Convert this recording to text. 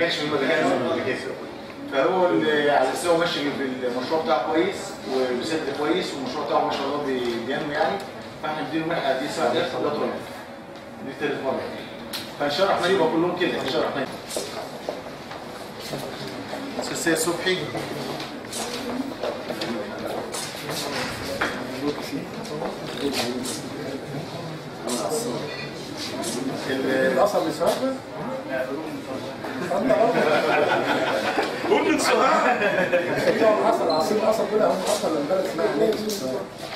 كانش في مجال قبل كده فهو اللي على اساس هو ماشي في المشروع بتاعه كويس وبيسد كويس والمشروع بتاعه ما شاء الله بي- بينمو يعني فاحنا نديله منحه دي سبع درس وده طالب دي ثالث مره فان شاء الله الرحمن يبقى كلهم كده ان شاء الله الرحمن سيد صبحي ال- الاصل لسؤال قول لي السؤال الحصل العصير الاصل دول هم اصلا البلد اسمها نيل